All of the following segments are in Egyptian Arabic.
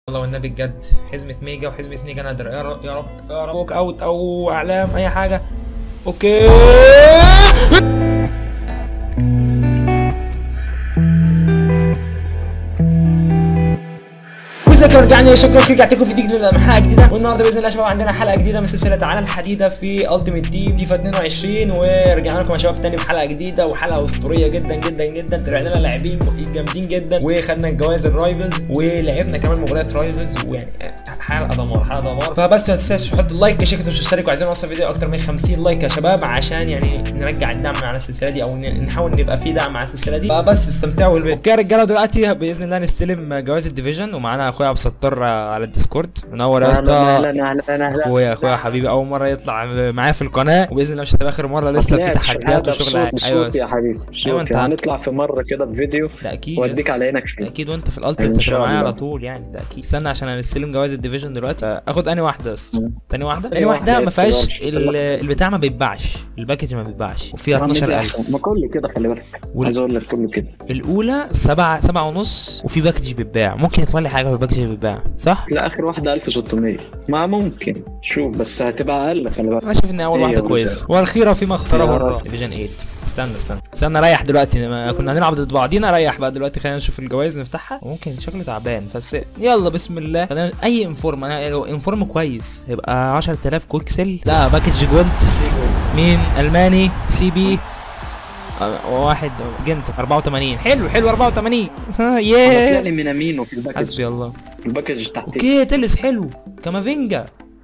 الله والنبي بجد حزمة ميجا وحزمة ميجا نادر يا رب يا رب يا رب ووك اوت او اعلام اي حاجة اوكي ازيكم رجعنا شكرا لكم رجعت لكم في جديد من حلقه جديده والنهارده باذن الله يا شباب عندنا حلقه جديده من سلسله على الحديده في التيمت تيم فيفا 22 ورجعنا لكم يا شباب تاني بحلقه جديده وحلقه اسطوريه جدا جدا جدا طلعنا لنا لاعبين جامدين جدا وخدنا الجوائز الرايفلز ولعبنا كمان مباريات رايفلز ويعني حلقه دمار حلقه دمار فبس ما تنساش تحطوا اللايك شكرا مش تشتركوا عايزين نوصل فيديو اكتر من 50 لايك يا شباب عشان يعني نرجع الدعم على السلسله دي او ن- نحاول نبقى في دعم على السلسله دي فبس استمتعوا بالفيديو اوكي يا رجاله دلوقتي باذن الله نستلم جوائز الديفيجن ومعانا اخويا عبد الستار على الديسكورد منور يا اسطى اهلا اهلا اهلا اخويا اخويا حبيبي اول مره يطلع معايا في القناه وباذن الله مش هتبقى اخر مره لسه في تحديات وشغل عادي. ايوه يا يا أسطى. حبيبي أيوة صوت أنت هنطلع في مره كده بفيديو ده اكيد يا واديك أسطى. على عينك فيه اكيد وانت في الالتيميت إن هتبقى شاء معايا الله. على طول يعني ده اكيد استنى عشان هنستلم جوائز الديفيجن دلوقتي اخد انهي واحده بس مم. تاني واحده أي تاني واحده واحدة ما فيهاش يلا. ال- البتاع ما بيتباعش الباكج ما بيتباعش وفيها يا عم دي 12000 أحسن. ما كله كده خلي بالك وال- عايز اقول لك كله كده الاولى سبعة سبعة ونص وفي باكج بيتباع ممكن يطلع لي حاجه في الباكج اللي بيتباع صح لا اخر واحده 1600 ما ممكن شوف بس هتبقى اقل خلي بالك انا شايف ان اول إيه واحده يا كويسه وزارة. والخيره فيما اختاره يا الله رب. ديفيجن 8 استنى استنى استنى ريح دلوقتي ما كنا هنلعب ضد بعضينا ريح بقى دلوقتي خلينا نشوف الجوائز نفتحها ممكن شكله تعبان بس يلا بسم الله خلينا اي انفورم انا لو انفورم كويس يبقى 10000 كويك سيل لا باكج جولد مين الماني سي بي آه، واحد جنت 84 حلو حلو 84 ها هتلاقي ياه لي مينامينو في الباكج حسبي الله الباكج تحتيك اوكي تلس حلو كامافينجا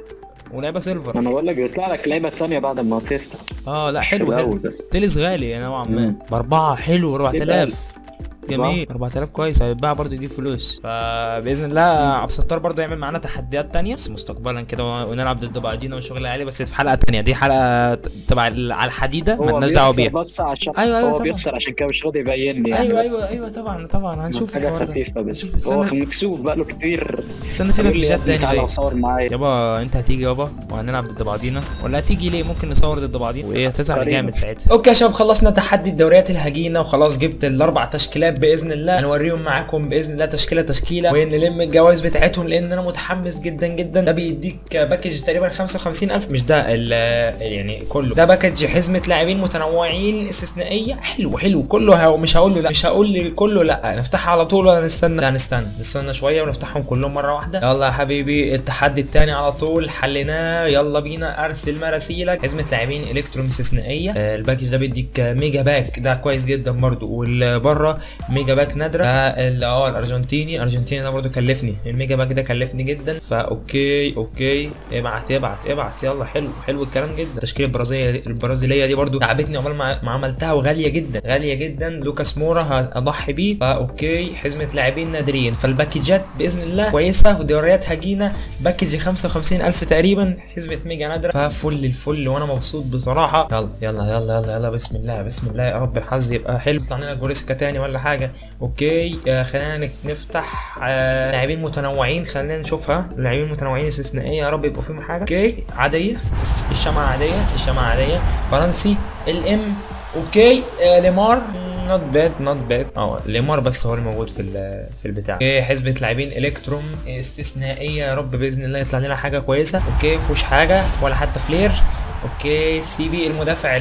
ولعبه سيلفر انا بقول لك بيطلع لك لعيبه ثانيه بعد ما تفتح اه لا في حلو حلو الأول بس تلس غالي نوعا ما مم. باربعة حلو 4000 ألف. جميل 4000 كويس هيتباع برضه يجيب فلوس فباذن الله عبد الستار برضه يعمل معانا تحديات تانية بس مستقبلا كده ونلعب ضد بعضينا وشغل عالي بس في حلقه تانية دي حلقه تبع ال- على الحديده هو مالناش دعوه بيخسر بيها بس عشان أيوة، أيوة هو طبعا. بيخسر عشان كده مش راضي يبين لي يعني ايوه بس. ايوه ايوه طبعا طبعا هنشوف حاجه الحوار ده. خفيفه بس شوف هو استنى مكسوف بقاله كتير استنى في يقول لي يا باكجات ابني تاني تعالى باين وصور معايا يابا انت هتيجي يابا وهنلعب ضد بعضينا ولا هتيجي ليه ممكن نصور ضد بعضينا وايه هتزعل تقريبا. جامد ساعتها اوكي يا شباب خلصنا تحدي الدوريات الهجينه وخلاص جبت الاربع تشكيلات باذن الله هنوريهم معاكم باذن الله تشكيله تشكيله ونلم الجوائز بتاعتهم لان انا متحمس جدا جدا ده بيديك باكج تقريبا 55000 مش ده ال- يعني كله ده باكج حزمه لاعبين متنوعين استثنائيه حلو حلو كله ه- مش هقول له لا مش هقول لي كله لا نفتحها على طول ولا نستنى لا نستنى نستنى شويه ونفتحهم كلهم مره واحده يلا يا حبيبي التحدي الثاني على طول حليناه يلا بينا ارسل مراسيلك حزمه لاعبين الكترون استثنائيه آه، الباكج ده بيديك ميجا باك ده كويس جدا برضو واللي بره ميجا باك نادره ده اللي اه الارجنتيني الارجنتيني ده برضو كلفني الميجا باك ده كلفني جدا فاوكي اوكي ابعت ابعت ابعت يلا حلو حلو الكلام جدا التشكيله البرازيليه البرازيليه دي برضو تعبتني عقبال ما ما عملتها وغاليه جدا غاليه جدا لوكاس مورا هضحي بيه فاوكي حزمه لاعبين نادرين فالباكجات باذن الله كويسه ودوريات هجينه باكج 55000 تقريبا حزمه ميجا نادره ففل الفل وانا مبسوط بصراحه يلا يلا يلا يلا يلا بسم الله بسم الله يا رب الحظ يبقى حلو يطلع لنا جوريسكا تاني ولا حاجه اوكي آه خلينا نك- نفتح آه لاعبين متنوعين خلينا نشوفها لاعبين متنوعين استثنائيه يا رب يبقوا فيهم حاجه اوكي عاديه الس- الشمعه عاديه الشمعه عاديه فرنسي الام اوكي آه ليمار نوت باد نوت باد اه ليمار بس هو اللي موجود في ال- في البتاع اوكي حزبة لاعبين الكتروم استثنائية يا رب باذن الله يطلع لنا حاجة كويسة اوكي مفيهوش حاجة ولا حتى فلير اوكي سي بي المدافع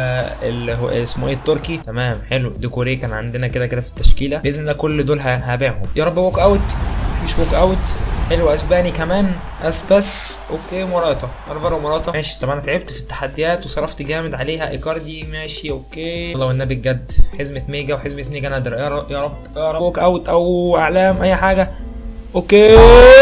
اللي هو اسمه ايه التركي تمام حلو ديكوري كان عندنا كده كده في التشكيله باذن الله كل دول ه- هبيعهم يا رب ووك اوت مفيش ووك اوت حلو اسباني كمان اسباس اوكي موراتا الفارو موراتا ماشي طب انا تعبت في التحديات وصرفت جامد عليها ايكاردي ماشي اوكي والله والنبي بجد حزمه ميجا وحزمه ميجا نادر يا رب يا رب يا رب ووك اوت او اعلام اي حاجه اوكي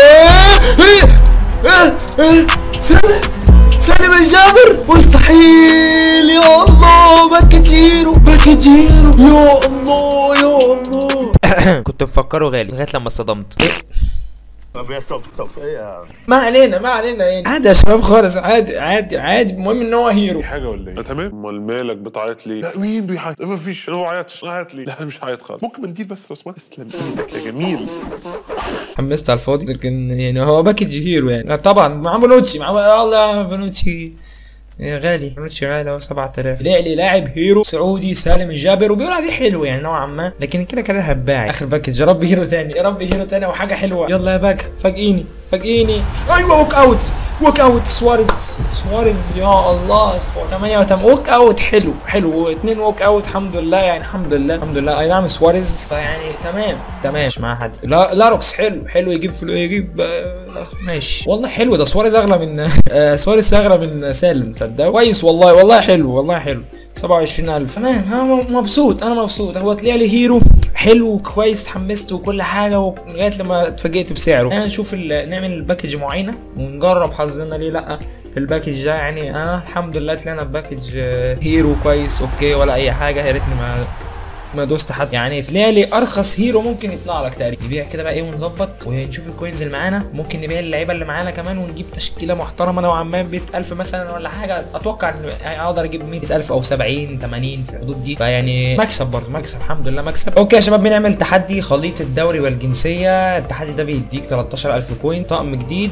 سلم سلم الجابر مستحيل يا الله باكجيرو باكجيرو يا الله يا الله كنت مفكره غالي لغايه لما اتصدمت طب يا ستوب ستوب ايه يا ما علينا ما علينا يعني عادي يا شباب خالص عادي عادي عادي المهم ان هو هيرو في حاجه ولا ايه؟ تمام امال مالك بتعيط ليه؟ لا مين بيعيط؟ ما فيش انا ما بعيطش انا هات لي لا انا مش هعيط خالص ممكن منديل بس لو سمحت تسلم ايدك يا جميل حمست على الفاضي لكن يعني هو باكج هيرو يعني لا طبعا مع بونوتشي مع الله بونوتشي إيه غالي مش غالي هو 7000 طلع لي لاعب هيرو سعودي سالم الجابر وبيقول عليه حلو يعني نوعا ما لكن كده كده هباعي اخر باكج يا رب هيرو تاني يا رب هيرو تاني وحاجه حلوه يلا يا باك فاجئيني فاجئيني ايوه ووك اوت ووك اوت سواريز سواريز يا الله سواريز 8 وتم ووك اوت حلو حلو اثنين ووك اوت الحمد لله يعني الحمد لله الحمد لله اي نعم سواريز فيعني تمام تمام مش مع حد لا لاروكس حلو حلو يجيب فلو يجيب آه، ماشي والله حلو ده سواريز اغلى من آه، سواريز اغلى من سالم تصدق كويس والله والله حلو والله حلو 27000 تمام انا مبسوط انا مبسوط هو طلع لي هيرو حلو وكويس اتحمست وكل حاجه ولغايه لما اتفاجئت بسعره يعني نشوف ال- نعمل باكج معينه ونجرب حظنا ليه لا في الباكج ده يعني اه الحمد لله طلعنا بباكج آه، هيرو كويس اوكي ولا اي حاجه يا ريتني ما ما دوست حد يعني طلع لي ارخص هيرو ممكن يطلع لك تقريبا نبيع كده بقى ايه ونظبط ونشوف الكوينز اللي معانا ممكن نبيع اللعيبه اللي معانا كمان ونجيب تشكيله محترمه نوعا ما ب 100000 مثلا ولا حاجه اتوقع ان اقدر اجيب 100000 او 70 80 في الحدود دي فيعني مكسب برضه مكسب الحمد لله مكسب اوكي يا شباب بنعمل تحدي خليط الدوري والجنسيه التحدي ده بيديك 13000 كوين طقم جديد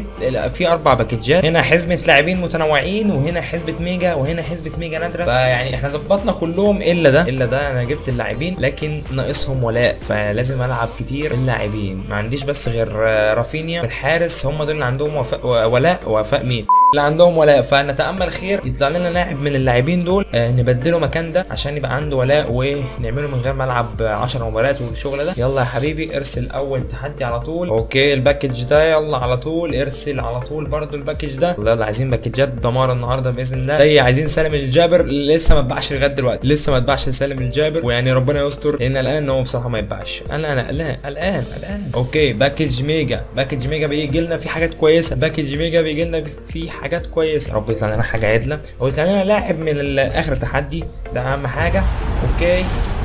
وفي اربع باكجات هنا حزمه لاعبين متنوعين وهنا حزبه ميجا وهنا حزبه ميجا نادره فيعني احنا ظبطنا كلهم الا ده الا ده انا جبت اللاعبين لكن ناقصهم ولاء فلازم العب كتير اللاعبين ما عنديش بس غير آه، رافينيا والحارس هم دول اللي عندهم وفاء ولاء وفاء مين اللي عندهم ولاء فنتامل خير يطلع لنا لاعب من اللاعبين دول آه نبدله مكان ده عشان يبقى عنده ولاء ونعمله من غير ما العب 10 مباريات والشغل ده يلا يا حبيبي ارسل اول تحدي على طول اوكي الباكج ده يلا على طول ارسل على طول برضو الباكج ده يلا يلا عايزين باكجات دمار النهارده باذن الله زي عايزين سالم الجابر لسه ما اتباعش لغايه دلوقتي لسه ما اتباعش سالم الجابر ويعني ربنا يستر لان قلقان ان هو بصراحه ما يتباعش انا انا قلقان قلقان قلقان اوكي باكج ميجا باكج ميجا بيجي لنا في حاجات كويسه باكج ميجا بيجي لنا في حاجات كويسه رب يطلع لنا حاجه عدله ويطلع لنا لاعب من ال- اخر تحدي ده اهم حاجه اوكي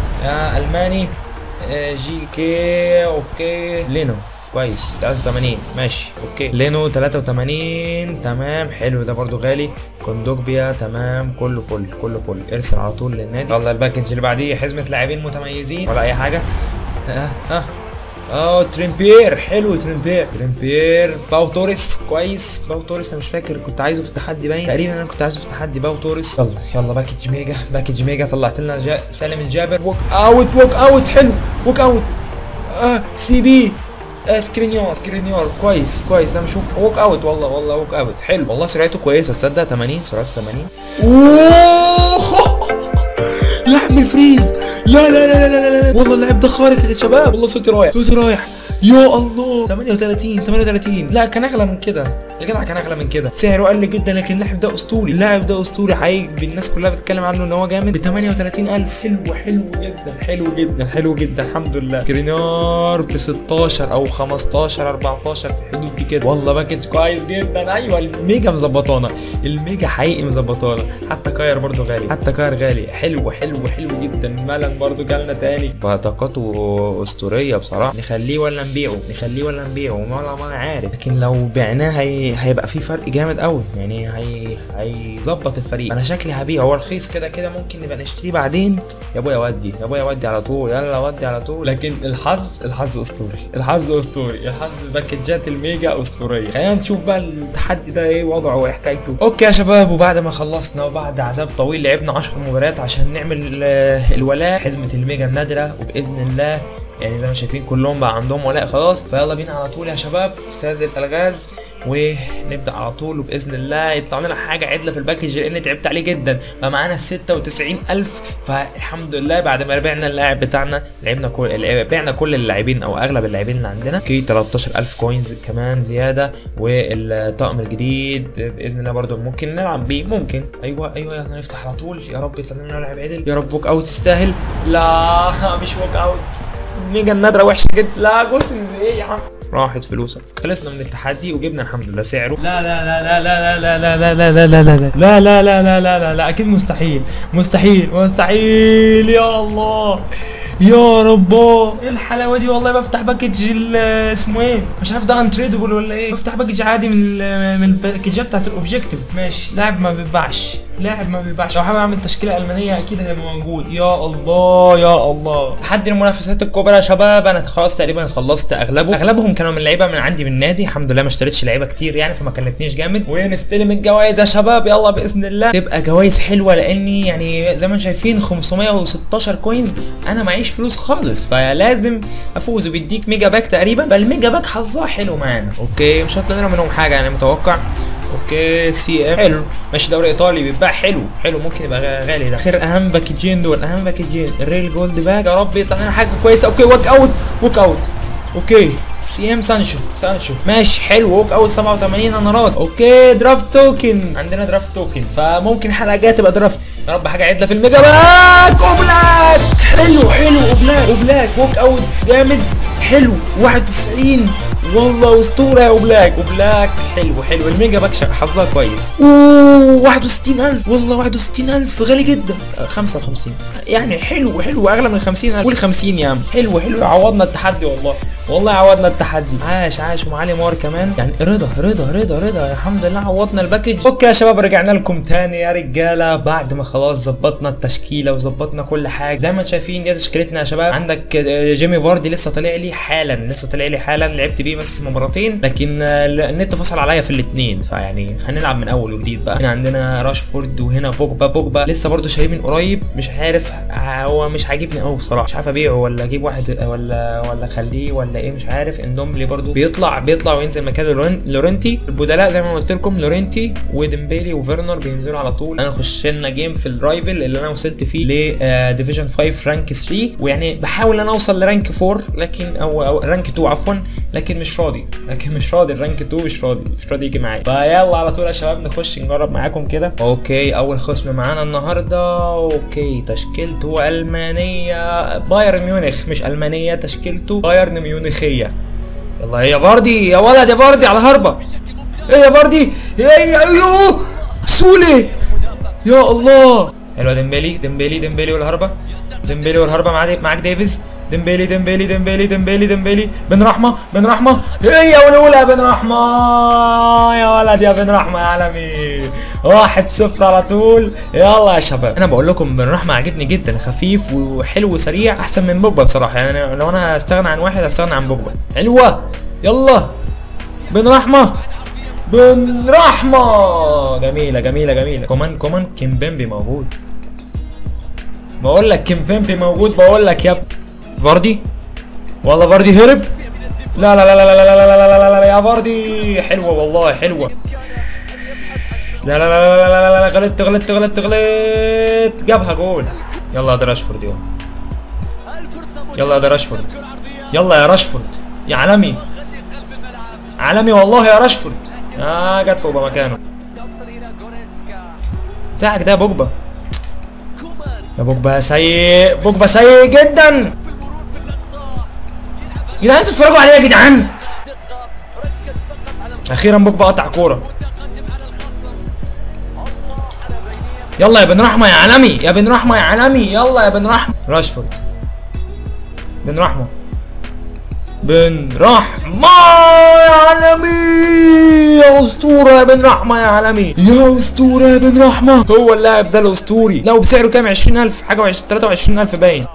آه الماني آه جي كي اوكي لينو كويس 83 ماشي اوكي لينو 83 تمام حلو ده برضو غالي كوندوجبيا تمام كله كله كله كله ارسل على طول للنادي يلا الباكج اللي بعديه حزمه لاعبين متميزين ولا اي حاجه اه اه اه تريمبير حلو تريمبير تريمبير باو توريس كويس باو توريس انا مش فاكر كنت عايزه في التحدي باين تقريبا انا كنت عايزه في التحدي باو توريس يلا يلا باكج ميجا باكج ميجا طلعت لنا جا سالم الجابر ووك اوت ووك اوت حلو ووك اوت آه سي بي آه سكرينيور سكرينيور كويس كويس ده مش ووك- ووك اوت والله والله ووك اوت حلو والله سرعته كويسه تصدق 80 سرعته 80 اوه لاعب من الفريز لا لا لا لا لا لا والله اللاعب ده خارق يا شباب والله صوتي رايح صوتي رايح يا الله 38 38 لا كان اغلى من كده يا جدع كان اغلى من كده سعره قل جدا لكن اللاعب ده اسطوري اللاعب ده اسطوري حقيقي الناس كلها بتتكلم عنه ان هو جامد ب 38000 حلو حلو جدا حلو جدا حلو جدا الحمد لله كرينار ب 16 او 15 14 في الحدود دي كده والله باكج كويس جدا ايوه الميجا مظبطانا الميجا حقيقي مظبطانا حتى كاير برضو غالي حتى كاير غالي حلو حلو حلو جدا ملن برضو جالنا تاني فطاقته اسطوريه بصراحه نخليه ولا نبيعه نخليه ولا نبيعه ما ولا ما انا عارف لكن لو بعناه هي... هيبقى في فرق جامد قوي يعني هي... هيظبط الفريق انا شكلي هبيعه هو رخيص كده كده ممكن نبقى نشتريه بعدين يا ابويا ودي يا ابويا ودي على طول يلا ودي على طول لكن الحظ الحظ اسطوري الحظ اسطوري الحظ باكجات الميجا اسطوريه خلينا نشوف بقى التحدي ده ايه وضعه وايه حكايته اوكي يا شباب وبعد ما خلصنا وبعد عذاب طويل لعبنا 10 مباريات عشان نعمل آه، الولاء حزمه الميجا النادره وباذن الله يعني زي ما شايفين كلهم بقى عندهم ولاء خلاص فيلا بينا على طول يا شباب استاذ الالغاز ونبدا على طول وباذن الله يطلع لنا حاجه عدله في الباكج لان تعبت عليه جدا بقى معانا 96000 فالحمد لله بعد ما بعنا اللاعب بتاعنا لعبنا كل بعنا كل اللاعبين او اغلب اللاعبين اللي عندنا كي 13000 كوينز كمان زياده والطقم الجديد باذن الله برضو ممكن نلعب بيه ممكن ايوه ايوه يلا نفتح على طول يا رب يطلع لنا لاعب عدل يا رب ووك اوت يستاهل لا مش ووك اوت ميجا النادرة وحشة جدا لا جوسنز ايه يا عم راحت فلوسك خلصنا من التحدي وجبنا الحمد لله سعره لا لا لا لا لا لا لا لا لا لا لا لا لا لا لا لا لا لا لا اكيد مستحيل مستحيل مستحيل يا الله يا رباه ايه الحلاوه دي والله بفتح باكج ال- اسمه ايه مش عارف ده انتريدبل ولا ايه بفتح باكج عادي من ال- من الباكجات بتاعت الاوبجيكتيف ماشي لاعب ما بيتباعش لاعب ما بيتباعش لو حابب اعمل تشكيله المانيه اكيد هيبقى موجود يا الله يا الله لحد المنافسات الكبرى يا شباب انا خلاص تقريبا خلصت اغلبه اغلبهم كانوا من لعيبه من عندي من النادي الحمد لله ما اشتريتش لعيبه كتير يعني فما كلفنيش جامد ونستلم الجوائز يا شباب يلا باذن الله تبقى جوائز حلوه لاني يعني زي ما انتم شايفين 516 كوينز انا معيش فلوس خالص فلازم افوز وبيديك ميجا باك تقريبا فالميجا باك حظها حلو معانا اوكي مش هطلع لنا منهم حاجه يعني متوقع اوكي سي ام حلو ماشي دوري ايطالي بيتباع حلو حلو ممكن يبقى غ- غالي ده خير اهم باكجين دول اهم باكجين الريل جولد باك يا رب يطلع لنا حاجه كويسه اوكي وك اوت وك اوت اوكي سي ام سانشو سانشو ماشي حلو ووك اوت 87 انارات اوكي درافت توكن عندنا درافت توكن فممكن الحلقه الجايه تبقى درافت يا رب حاجه عدله في الميجا باك اوبلاك حلو حلو اوبلاك اوبلاك ووك اوت جامد حلو 91 والله اسطوره يا اوبلاك اوبلاك حلو حلو الميجا باك شا- حظها كويس اوه 61000 والله 61000 غالي جدا آه، 55 يعني حلو حلو اغلى من 50000 قول 50 يا عم حلو حلو عوضنا التحدي والله والله عوضنا التحدي عاش عاش ومعالي مار كمان يعني رضا رضا رضا رضا الحمد لله عوضنا الباكج اوكي يا شباب رجعنا لكم تاني يا رجاله بعد ما خلاص ظبطنا التشكيله وظبطنا كل حاجه زي ما انتم شايفين دي تشكيلتنا يا شباب عندك آه، جيمي فاردي لسه طالع لي حالا لسه طالع لي حالا لعبت بيه بس مرتين لكن آه، النت فصل عليا في الاثنين فيعني هنلعب من اول وجديد بقى هنا عندنا راشفورد وهنا بوجبا بوجبا لسه برضه شاريه من قريب مش عارف آه، هو مش عاجبني قوي بصراحه مش عارف ابيعه ولا اجيب واحد ولا ولا اخليه ولا ايه مش عارف اندومبلي برضه بيطلع بيطلع وينزل مكان لورن- لورنتي البدلاء زي ما قلت لكم لورنتي وديمبيلي وفيرنر بينزلوا على طول انا اخش لنا جيم في الرايفل اللي انا وصلت فيه ل ديفيجن 5 رانك 3 ويعني بحاول ان انا اوصل لرانك 4 لكن او, أو رانك 2 عفوا لكن مش راضي لكن مش راضي الرانك 2 مش راضي مش راضي يجي معايا فيلا على طول يا شباب نخش نجرب معاكم كده اوكي اول خصم معانا النهارده اوكي تشكيلته المانيه بايرن ميونخ مش المانيه تشكيلته بايرن ميونخيه يلا يا فاردي يا ولد يا فاردي على هربه ايه يا فاردي ايه ايوه سولي يا الله حلوه ديمبلي ديمبلي ديمبلي والهربه ديمبلي والهربه معاك معاك ديفيز ديمبلي ديمبلي ديمبلي ديمبلي ديمبلي بن رحمه بن رحمه ايه يا ولولا بن رحمه يا ولد يا بن رحمه يا عالمي واحد صفر على طول يلا يا شباب انا بقول لكم بن رحمه عاجبني جدا خفيف وحلو وسريع احسن من بوجبا بصراحه يعني أنا- لو انا هستغنى عن واحد هستغنى عن بوجبا حلوه يلا بن رحمه بن رحمه جميله جميله جميله كمان كمان كيمبيمبي موجود بقول لك كيمبيمبي موجود بقول لك يا ب- فاردي والله فاردي هرب لا لا لا لا لا لا لا لا لا لا لا يا فاردي حلوه والله حلوه لا لا لا لا لا لا لا غلطت غلطت غلطت غلطت جابها جول يلا يا ده راشفورد يلا يلا يا ده راشفورد يلا يا راشفورد يا عالمي عالمي والله يا راشفورد اه جت فوق مكانه بتاعك ده يا بوجبا يا بوجبا سيء بوجبا سيء جدا يا جدعان انتوا تتفرجوا عليه يا جدعان اخيرا بوجبا قطع كوره يلا يا بن رحمه يا عالمي يا بن رحمه يا عالمي يلا يا بن رحمه راشفورد بن رحمه بن رحمة يا عالمي يا اسطورة يا بن رحمة يا عالمي يا اسطورة يا بن رحمة هو اللاعب ده الاسطوري لا وبسعره كام 20000 حاجة و 23000 باين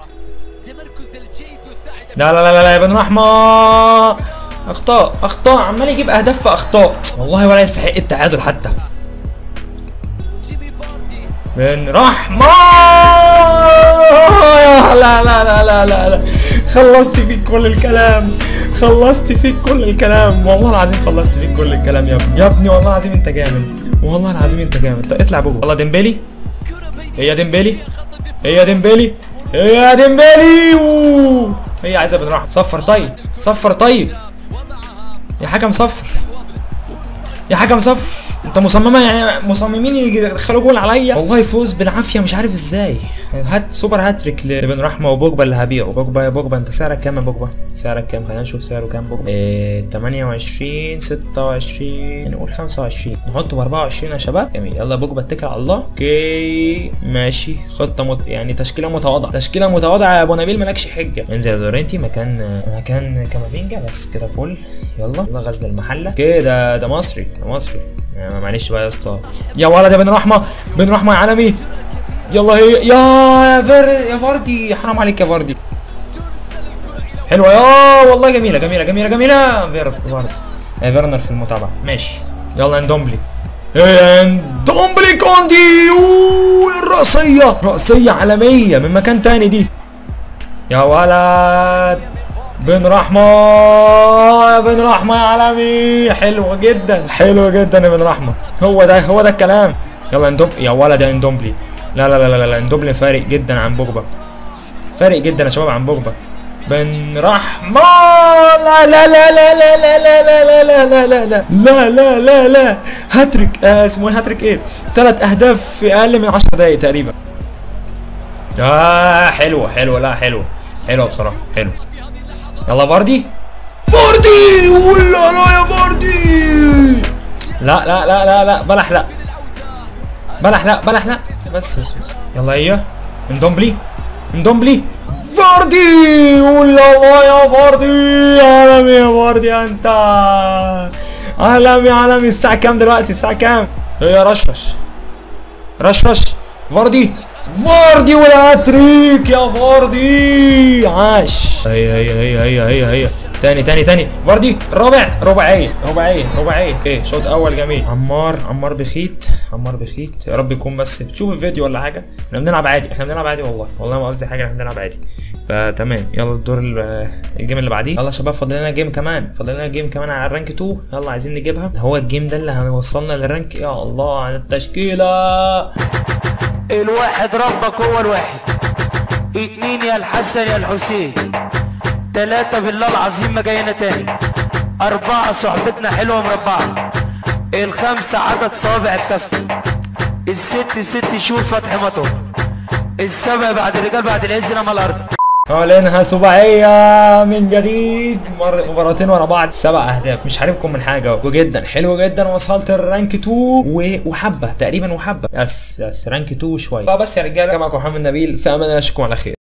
لا لا لا لا, لا يا بن رحمة اخطاء اخطاء عمال يجيب اهداف في اخطاء والله ولا يستحق التعادل حتى بن رحمة يا لا لا لا لا لا لا خلصت فيك كل الكلام خلصت فيك كل الكلام والله العظيم خلصت فيك كل الكلام يا ابني يا ابني والله العظيم انت جامد والله العظيم انت جامد طب اطلع بوجو والله ديمبلي هي ديمبلي هي ديمبلي هي ديمبلي أوه. هي عايزه بن رحمة صفر طيب صفر طيب يا حكم صفر يا حكم صفر انت مصممه يعني مصممين يدخلوا جول عليا والله فوز بالعافيه مش عارف ازاي هات سوبر هاتريك لبن رحمه وبوجبا اللي هبيعه بوجبا يا بوجبا انت سعرك كام يا بوجبا سعرك كام خلينا نشوف سعره كام بوجبا إيه 28 26 نقول 25 نحطه ب 24 يا شباب جميل يلا بوجبا اتكل على الله اوكي ماشي خطه مت... يعني تشكيله متواضعه تشكيله متواضعه يا ابو نبيل مالكش حجه انزل يا لورينتي مكان مكان كامافينجا بس كده فل يلا يلا غزل المحله كده ده مصري ده مصري آه، معلش بقى يا اسطى يا ولد يا بن رحمه بن رحمه يا عالمي يلا هي يا يا فر يا فاردي حرام عليك يا فاردي حلوه يا والله جميله جميله جميله جميله فير فاردي آه، فيرنر في المتابعه ماشي يلا اندومبلي اندومبلي كوندي أوه، الرأسية رأسية عالمية من مكان تاني دي يا ولد بن رحمة يا بن رحمة يا عالمي حلوة جدا حلوة جدا يا بن رحمة هو ده هو ده الكلام يلا اندوم يا ولد يا اندومبلي لا لا لا لا لا اندومبلي فارق جدا عن بوجبا فارق جدا يا شباب عن بوجبا بن رحمة لا لا لا لا لا لا لا لا لا لا لا لا لا لا لا لا هاتريك آه اسمه ايه هاتريك ايه ثلاث اهداف في اقل من 10 دقايق تقريبا اه حلوه حلوه لا حلوه حلوه بصراحه حلوه يلا فاردي فاردي ولا لا يا فاردي لا لا لا لا لا بلح لا بلح لا بلح لا بس بس بس يلا هي اندومبلي اندومبلي فاردي ولا لا يا فاردي عالمي يا فاردي انت عالمي عالمي الساعة كام دلوقتي الساعة كام هي رشرش رشرش فاردي فاردي والهاتريك يا فاردي عاش هي هي هي هي هي هي تاني تاني تاني فاردي رابع رباعية رباعية رباعية اوكي شوط اول جميل عمار عمار بخيت عمار بخيت يا رب يكون بس بتشوف الفيديو ولا حاجة احنا بنلعب عادي احنا بنلعب عادي والله والله ما قصدي حاجة احنا بنلعب عادي فتمام يلا الدور ال- الجيم اللي بعديه يلا يا شباب فاضل لنا جيم كمان فاضل لنا جيم كمان على الرانك 2 يلا عايزين نجيبها هو الجيم ده اللي هيوصلنا للرانك يا الله على التشكيلة الواحد ربك هو الواحد اتنين يا الحسن يا الحسين تلاتة بالله العظيم ما جاينا تاني أربعة صحبتنا حلوة مربعة الخمسة عدد صوابع الكف الست ست شوف فتح مطر السبع بعد الرجال بعد العز نما الأرض اعلنها سباعية من جديد مر... مباراتين ورا بعض سبع اهداف مش حاربكم من حاجة وجدا حلو جدا وصلت الرانك 2 و... وحبة تقريبا وحبة يس يس رانك 2 شوية بس يا رجالة كان معكم محمد نبيل في امان الله اشوفكم على خير